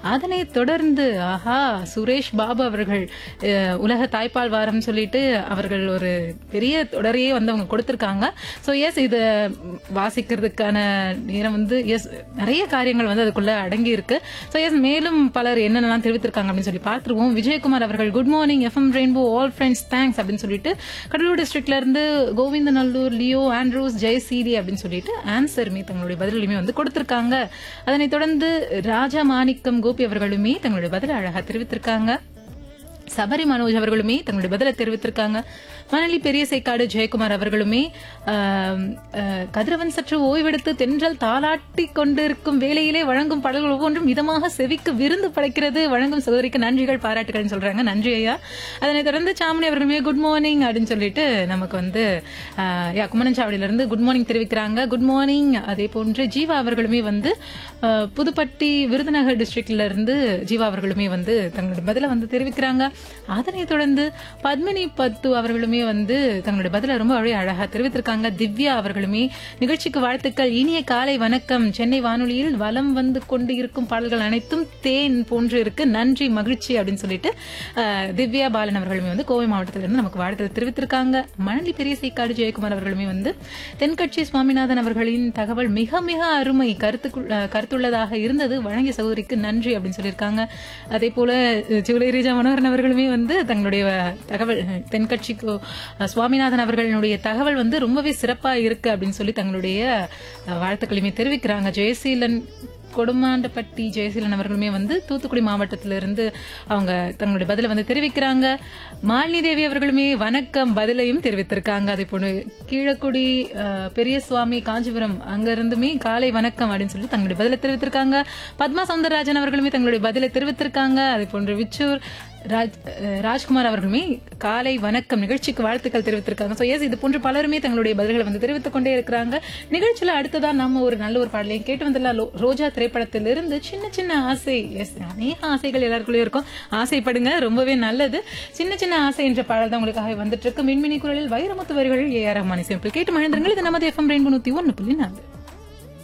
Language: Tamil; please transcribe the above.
அதனை தொடர்ந்து ஆஹா சுரேஷ் பாபு அவர்கள் அஹ், உலக தாய்ப்பால் வாரம் சொல்லிட்டு அவர்கள் ஒரு பெரிய தொடரையே வந்து அவங்க கொடுத்திருக்காங்க ஸோ எஸ் இது வாசிக்கிறதுக்கான நேரம் வந்து எஸ் நிறைய காரியங்கள் வந்து அதுக்குள்ள அடங்கி இருக்கு ஸோ எஸ் மேலும் பலர் என்னென்னலாம் தெரிவித்திருக்காங்க அப்படின்னு சொல்லி பார்த்துருவோம் விஜயகுமார் அவர்கள் good morning FM rainbow all friends thanks அப்படின்னு சொல்லிட்டு கடலூர் டிஸ்ட்ரிக்ட்ல இருந்து கோவிந்தநல்லூர் லியோ ஆண்ட்ரூஸ் ஜெயசீலி அப்படின்னு சொல்லிட்டு ஆன்சருமே தங்களுடைய பதிலுமே வந்து கொடுத்திருக்காங்க அதனைத் தொடர்ந்து ராஜா மாணிக்கம் கோபி அவர்களுமே தங்களுடைய பதில் அழகா தெரிவித்திருக்காங்க சபரி மனோஜ் அவர்களுமே தங்களுடைய பதிலை தெரிவித்திருக்காங்க மணலி பெரிய சேக்காடு ஜெயக்குமார் அவர்களுமே ஆம், அஹ், கதிரவன் சற்று ஓய்வெடுத்து தென்றல் தாளாட்டி கொண்டிருக்கும் வேளையிலே வழங்கும் பாடல்கள் ஒவ்வொன்றும் மிதமாக செவிக்கு விருந்து படைக்கிறது வழங்கும் சகோதரிக்கு நன்றிகள் பாராட்டுகள்னு சொல்றாங்க நன்றி ஐயா அதனைத் தொடர்ந்து சாமணி அவர்களுமே குட் மார்னிங் அப்படின்னு சொல்லிட்டு நமக்கு வந்து ஆஹ், யா கும்மனஞ்சாவடியில இருந்து குட் மார்னிங் தெரிவிக்கிறாங்க குட் மார்னிங் அதே போன்று ஜீவா அவர்களுமே வந்து ஆஹ், புதுப்பட்டி விருதுநகர் டிஸ்ட்ரிக்ட்ல இருந்து ஜீவா அவர்களுமே வந்து தங்களுடைய பதில வந்து தெரிவிக்கிறாங்க அதனைத் தொடர்ந்து பத்மினி பத்து அவர்களுமே வந்து தங்களுடைய பதில ரொம்ப அப்படியே அழகா தெரிவித்திருக்காங்க திவ்யா அவர்களுமே நிகழ்ச்சிக்கு வாழ்த்துக்கள் இனிய காலை வணக்கம் சென்னை வானொலியில் வலம் வந்து கொண்டு இருக்கும் பாடல்கள் அனைத்தும் தேன் போன்று இருக்கு நன்றி மகிழ்ச்சி அப்படின்னு சொல்லிட்டு ஆஹ், திவ்யா பாலன் அவர்களுமே வந்து கோவை மாவட்டத்திலிருந்து நமக்கு வாழ்த்துக்கள் தெரிவித்திருக்காங்க மணலி பெரிய சீக்காடு ஜெயக்குமார் அவர்களுமே வந்து தென்கட்சி சுவாமிநாதன் அவர்களின் தகவல் மிக மிக அருமை கருத்துக்குள் அஹ், கருத்துள்ளதாக இருந்தது வழங்கிய சகோதரிக்கு நன்றி அப்படின்னு சொல்லியிருக்காங்க அதே போல அஹ், ஜூலை ரீஜா மனோகரன் அவர்களுமே வந்து தங்களுடைய தகவல் அஹ், தென்கட்சிக்கு அஹ், சுவாமிநாதன் அவர்களுடைய தகவல் வந்து ரொம்பவே சிறப்பா இருக்கு அப்படின்னு சொல்லி தங்களுடைய அஹ், வாழ்த்துக்களையுமே தெரிவிக்கிறாங்க ஜெயசீலன் கொடுமாண்டப்பட்டி ஜெயசீலன் அவர்களுமே வந்து தூத்துக்குடி மாவட்டத்திலிருந்து அவங்க தங்களுடைய பதிலை வந்து தெரிவிக்கிறாங்க மாலினி தேவி அவர்களுமே வணக்கம் பதிலையும் தெரிவித்திருக்காங்க அதே போல கீழக்குடி அஹ், பெரியசுவாமி காஞ்சிபுரம் அங்க இருந்துமே காலை வணக்கம் அப்படின்னு சொல்லி தங்களுடைய பதிலை தெரிவித்திருக்காங்க பத்மா சவுந்தரராஜன் அவர்களுமே தங்களுடைய பதிலை தெரிவித்திருக்காங்க அதே போன்று விச்சூர் ராஜ் அஹ், ராஜ்குமார் அவர்களுமே காலை வணக்கம் நிகழ்ச்சிக்கு வாழ்த்துக்கள் தெரிவித்திருக்காங்க ஸோ எஸ் இது போன்று பலருமே தங்களுடைய பதில்களை வந்து தெரிவித்துக் கொண்டே இருக்கிறாங்க நிகழ்ச்சியில அடுத்ததா நம்ம ஒரு நல்ல ஒரு பாடலையும் கேட்டு வந்துடலாம் லோ- ரோஜா திரைப்படத்திலிருந்து சின்ன சின்ன ஆசை எஸ் அநேக ஆசைகள் எல்லாருக்குள்ளேயும் இருக்கும் ஆசைப்படுங்க ரொம்பவே நல்லது சின்ன சின்ன ஆசை என்ற பாடல் தான் உங்களுக்காக வந்துட்டு இருக்கு மின்மினி குரலில் வைரமுத்து வரிகள் ஏ ஆர் ரஹ்மான் சிம்பிள் கேட்டு மகிழ்ந்துருங்கள் இது நமது எஃப்எம் ரெயின்போ நூத்தி ஒன்னு புள்ளி நாலு